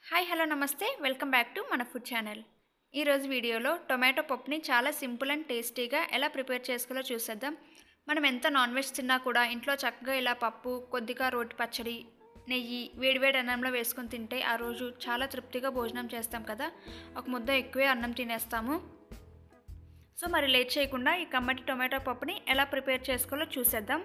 hi hello నమస్తే welcome back to మన food channel ఈరోజు వీడియోలో టొమాటో పప్పుని చాలా సింపుల్ అండ్ టేస్టీగా ఎలా ప్రిపేర్ చేసుకోవాలో చూసేద్దాం మనం ఎంత నాన్ వెజ్ తిన్నా కూడా ఇంట్లో చక్కగా ఇలా పప్పు కొద్దిగా రోటి పచ్చడి నెయ్యి వేడివేడి అన్నంలో వేసుకొని తింటే ఆ రోజు చాలా తృప్తిగా భోజనం చేస్తాం కదా ఒక ముద్ద ఎక్కువే అన్నం తినేస్తాము సో మరి లేట్ చేయకుండా ఈ కమ్మటి టొమాటో పప్పుని ఎలా ప్రిపేర్ చేసుకోవాలో చూసేద్దాం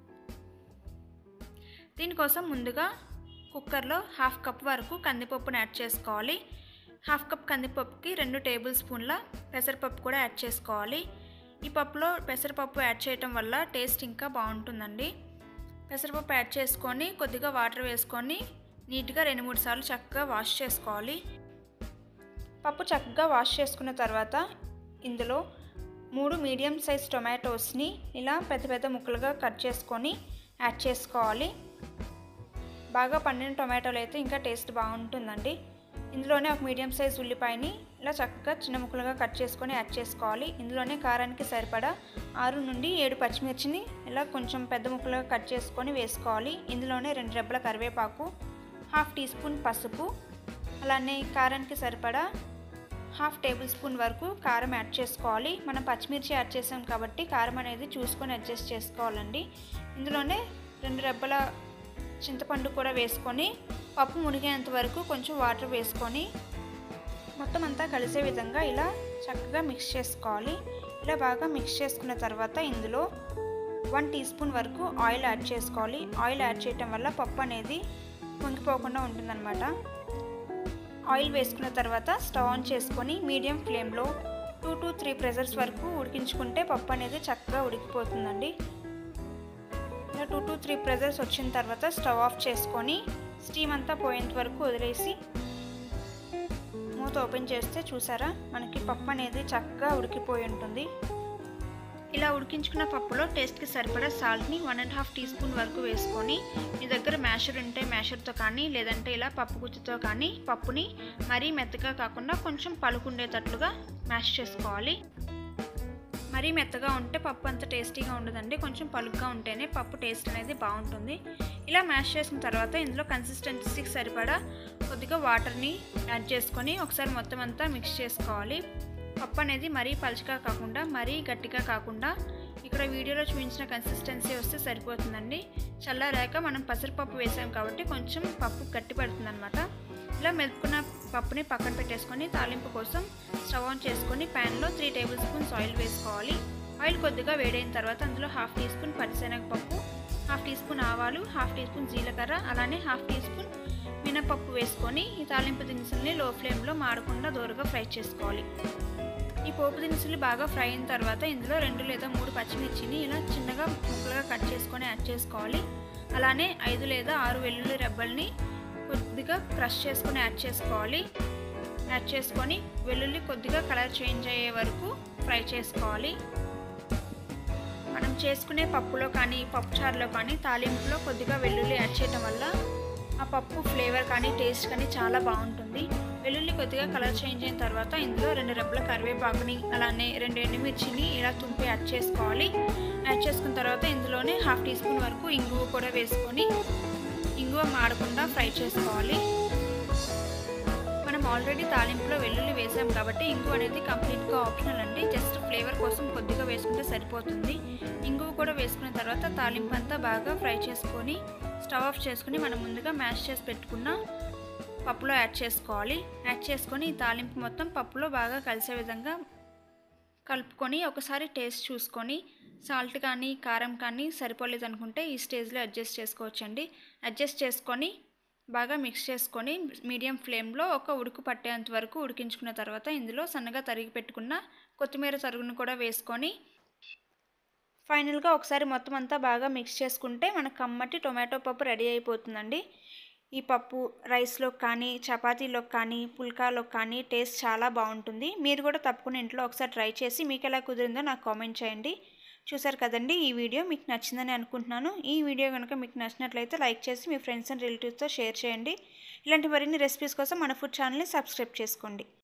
దీనికోసం ముందుగా కుక్కర్లో హాఫ్ కప్ వరకు కందిపప్పుని యాడ్ చేసుకోవాలి హాఫ్ కప్ కందిపప్పుకి రెండు టేబుల్ స్పూన్ల పెసరపప్పు కూడా యాడ్ చేసుకోవాలి ఈ పప్పులో పెసరపప్పు యాడ్ చేయటం వల్ల టేస్ట్ ఇంకా బాగుంటుందండి పెసరపప్పు యాడ్ చేసుకొని కొద్దిగా వాటర్ వేసుకొని నీట్గా రెండు మూడు సార్లు చక్కగా వాష్ చేసుకోవాలి పప్పు చక్కగా వాష్ చేసుకున్న తర్వాత ఇందులో మూడు మీడియం సైజ్ టొమాటోస్ని ఇలా పెద్ద పెద్ద ముక్కలుగా కట్ చేసుకొని యాడ్ చేసుకోవాలి బాగా పండిన టొమాటోలు అయితే ఇంకా టేస్ట్ బాగుంటుందండి ఇందులోనే ఒక మీడియం సైజ్ ఉల్లిపాయని ఇలా చక్కగా చిన్న ముక్కలుగా కట్ చేసుకొని యాడ్ చేసుకోవాలి ఇందులోనే కారానికి సరిపడా ఆరు నుండి ఏడు పచ్చిమిర్చిని ఇలా కొంచెం పెద్ద ముక్కలుగా కట్ చేసుకొని వేసుకోవాలి ఇందులోనే రెండు రెబ్బల కరివేపాకు హాఫ్ టీ స్పూన్ పసుపు అలానే కారానికి సరిపడా హాఫ్ టేబుల్ స్పూన్ వరకు కారం యాడ్ చేసుకోవాలి మనం పచ్చిమిర్చి యాడ్ చేసాం కాబట్టి కారం అనేది చూసుకొని అడ్జస్ట్ చేసుకోవాలండి ఇందులోనే రెండు రెబ్బల చింతపండు కూడా వేసుకొని పప్పు మునిగేంత వరకు కొంచెం వాటర్ వేసుకొని మొత్తం అంతా కలిసే విధంగా ఇలా చక్కగా మిక్స్ చేసుకోవాలి ఇలా బాగా మిక్స్ చేసుకున్న తర్వాత ఇందులో వన్ టీ స్పూన్ వరకు ఆయిల్ యాడ్ చేసుకోవాలి ఆయిల్ యాడ్ చేయటం వల్ల పప్పు అనేది పొంగిపోకుండా ఉంటుందన్నమాట ఆయిల్ వేసుకున్న తర్వాత స్టవ్ ఆన్ చేసుకొని మీడియం ఫ్లేమ్లో టూ టు త్రీ ప్రెజర్స్ వరకు ఉడికించుకుంటే పప్పు అనేది చక్కగా ఉడికిపోతుందండి ఇలా టూ టు త్రీ ప్రెజర్స్ వచ్చిన తర్వాత స్టవ్ ఆఫ్ చేసుకొని స్టీమ్ అంతా పోయేంత వరకు వదిలేసి మూత ఓపెన్ చేస్తే చూసారా మనకి పప్పు అనేది చక్కగా ఉడికిపోయి ఉంటుంది ఇలా ఉడికించుకున్న పప్పులో టేస్ట్కి సరిపడా సాల్ట్ని one and half teaspoon వరకు వేసుకొని మీ దగ్గర మ్యాషర్ ఉంటే మ్యాషర్తో కానీ లేదంటే ఇలా పప్పు గుత్తితో కానీ పప్పుని మరీ మెత్తగా కాకుండా కొంచెం పలుకుండేటట్లుగా మ్యాష్ చేసుకోవాలి మరీ మెత్తగా ఉంటే పప్పు అంత టేస్టీగా ఉండదండి కొంచెం పలుగ్గా ఉంటేనే పప్పు టేస్ట్ అనేది బాగుంటుంది ఇలా మ్యాష్ చేసిన తర్వాత ఇందులో కన్సిస్టెన్సీకి సరిపడా కొద్దిగా వాటర్ని యాడ్ చేసుకొని ఒకసారి మొత్తం అంతా మిక్స్ చేసుకోవాలి పప్పు అనేది మరీ పలుచగా కాకుండా మరీ గట్టిగా కాకుండా ఇక్కడ వీడియోలో చూపించిన కన్సిస్టెన్సీ వస్తే సరిపోతుందండి చల్లారాక మనం పసరపప్పు వేసాం కాబట్టి కొంచెం పప్పు గట్టి పడుతుంది అనమాట ఇలా మెదుపుకున్న పప్పుని పక్కన పెట్టేసుకొని తాలింపు కోసం స్టవ్ ఆన్ చేసుకొని ప్యాన్లో త్రీ టేబుల్ స్పూన్స్ ఆయిల్ వేసుకోవాలి ఆయిల్ కొద్దిగా వేడైన తర్వాత అందులో హాఫ్ టీ స్పూన్ పచ్చిశనగపప్పు హాఫ్ టీ స్పూన్ ఆవాలు హాఫ్ టీ స్పూన్ జీలకర్ర అలానే హాఫ్ టీ స్పూన్ మినపప్పు వేసుకొని ఈ తాలింపు దినుసుల్ని లో ఫ్లేమ్లో మాడకుండా దూరగా ఫ్రై చేసుకోవాలి ఈ పోపు దినుసులు బాగా ఫ్రై అయిన తర్వాత ఇందులో రెండు లేదా మూడు పచ్చిమిర్చిని ఇలా చిన్నగా ముక్కలుగా కట్ చేసుకొని యాడ్ చేసుకోవాలి అలానే ఐదు లేదా ఆరు వెల్లుల్లి రెబ్బల్ని కొద్దిగా క్రష్ చేసుకొని యాడ్ చేసుకోవాలి యాడ్ చేసుకొని వెల్లుల్లి కొద్దిగా కలర్ చేంజ్ అయ్యే వరకు ఫ్రై చేసుకోవాలి మనం చేసుకునే పప్పులో కానీ పప్పుచారులో కానీ తాలింపులో కొద్దిగా వెల్లుల్లి యాడ్ చేయడం వల్ల ఆ పప్పు ఫ్లేవర్ కానీ టేస్ట్ కానీ చాలా బాగుంటుంది వెల్లుల్లి కొద్దిగా కలర్ చేంజ్ అయిన తర్వాత ఇందులో రెండు రెబ్బల కరివేపాకుని అలానే రెండు ఎండుమిర్చిని ఇలా తుంపి యాడ్ చేసుకోవాలి యాడ్ చేసుకున్న తర్వాత ఇందులోనే హాఫ్ టీ స్పూన్ వరకు ఇంగువ కూడా వేసుకొని ఇంగువ మాడకుండా ఫ్రై చేసుకోవాలి మనం ఆల్రెడీ తాలింపులో వెల్లుల్లి వేసాం కాబట్టి ఇంగువ అనేది కంప్లీట్గా ఆప్షనల్ అండి జస్ట్ ఫ్లేవర్ కోసం కొద్దిగా వేసుకుంటే సరిపోతుంది ఇంగువ కూడా వేసుకున్న తర్వాత తాలింపు అంతా బాగా ఫ్రై చేసుకొని స్టవ్ ఆఫ్ చేసుకుని మనం ముందుగా మ్యాష్ చేసి పెట్టుకున్న పప్పులో యాడ్ చేసుకోవాలి యాడ్ చేసుకొని ఈ తాలింపు మొత్తం పప్పులో బాగా కలిసే విధంగా కలుపుకొని ఒకసారి టేస్ట్ చూసుకొని సాల్ట్ కానీ కారం కానీ సరిపోలేదు అనుకుంటే ఈ స్టేజ్లో అడ్జస్ట్ చేసుకోవచ్చండి అడ్జస్ట్ చేసుకొని బాగా మిక్స్ చేసుకొని మీడియం ఫ్లేమ్లో ఒక ఉడుకు పట్టేంత వరకు ఉడికించుకున్న తర్వాత ఇందులో సన్నగా తరిగి పెట్టుకున్న కొత్తిమీర తరుగును కూడా వేసుకొని ఫైనల్గా ఒకసారి మొత్తం అంతా బాగా మిక్స్ చేసుకుంటే మన కమ్మటి టొమాటో పప్పు రెడీ అయిపోతుందండి ఈ పప్పు రైస్లో కానీ చపాతీలో కానీ పుల్కాలో కానీ టేస్ట్ చాలా బాగుంటుంది మీరు కూడా తప్పకుండా ఇంట్లో ఒకసారి ట్రై చేసి మీకు ఎలా కుదిరిందో నాకు కామెంట్ చేయండి చూసారు కదండి ఈ వీడియో మీకు నచ్చిందని అనుకుంటున్నాను ఈ వీడియో కనుక మీకు నచ్చినట్లయితే లైక్ చేసి మీ ఫ్రెండ్స్ అండ్ రిలేటివ్స్తో షేర్ చేయండి ఇలాంటి మరిన్ని రెసిపీస్ కోసం మన ఫుడ్ ఛానల్ని సబ్స్క్రైబ్ చేసుకోండి